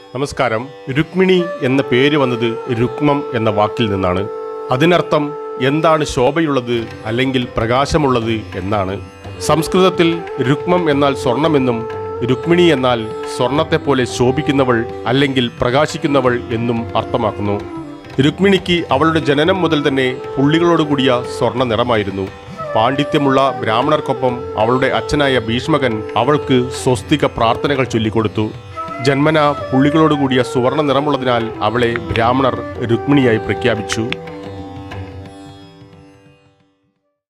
നമസ്കാരം രുക്മിണി എന്ന പേര് വന്നത് രുക്മം എന്ന വാക്കിൽ നിന്നാണ് അതിനർത്ഥം എന്താണ് ശോഭയുള്ളത് അല്ലെങ്കിൽ പ്രകാശമുള്ളത് എന്നാണ് സംസ്കൃതത്തിൽ രുക്മം എന്നാൽ സ്വർണമെന്നും രുക്മിണി എന്നാൽ സ്വർണത്തെപ്പോലെ ശോഭിക്കുന്നവൾ അല്ലെങ്കിൽ പ്രകാശിക്കുന്നവൾ എന്നും അർത്ഥമാക്കുന്നു രുക്മിണിക്ക് അവളുടെ ജനനം മുതൽ തന്നെ പുള്ളികളോടുകൂടിയ സ്വർണ്ണ നിറമായിരുന്നു പാണ്ഡിത്യമുള്ള ബ്രാഹ്മണർക്കൊപ്പം അവളുടെ അച്ഛനായ ഭീഷ്മകൻ അവൾക്ക് സ്വസ്തിക പ്രാർത്ഥനകൾ ചൊല്ലിക്കൊടുത്തു ജന്മന പുള്ളികളോടുകൂടിയ സുവർണ നിറമുള്ളതിനാൽ അവളെ ബ്രാഹ്മണർ രുക്മിണിയായി പ്രഖ്യാപിച്ചു